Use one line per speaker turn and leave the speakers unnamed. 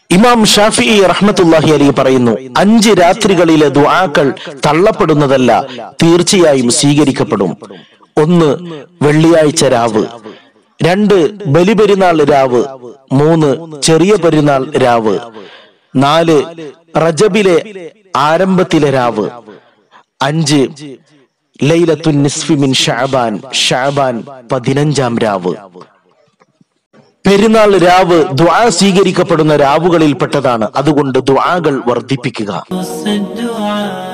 ഇമാം ഷാഫി റഹ്മത്തുല്ലാഹി അലി പറയുന്നു അഞ്ച് രാത്രികളിലെ ദുആക്കൾ തള്ളപ്പെടുന്നതല്ല തീർച്ചയായും സ്വീകരിക്കപ്പെടും ഒന്ന് വെള്ളിയാഴ്ച രാവ് രണ്ട് ബലിപെരുന്നാൾ രാവ് മൂന്ന് ചെറിയ പെരുന്നാൾ രാവ് നാല് റജബിലെ ആരംഭത്തിലെ രാവ് അഞ്ച് ലൈലത്തുൻ നിസ്ഫി മിൻ ഷാബാൻ ഷാബാൻ പതിനഞ്ചാം രാവ് പെരുന്നാൾ രാവ് ദ്വാ സ്വീകരിക്കപ്പെടുന്ന രാവുകളിൽപ്പെട്ടതാണ് അതുകൊണ്ട് ദ്വാകൾ വർദ്ധിപ്പിക്കുക
الدعاء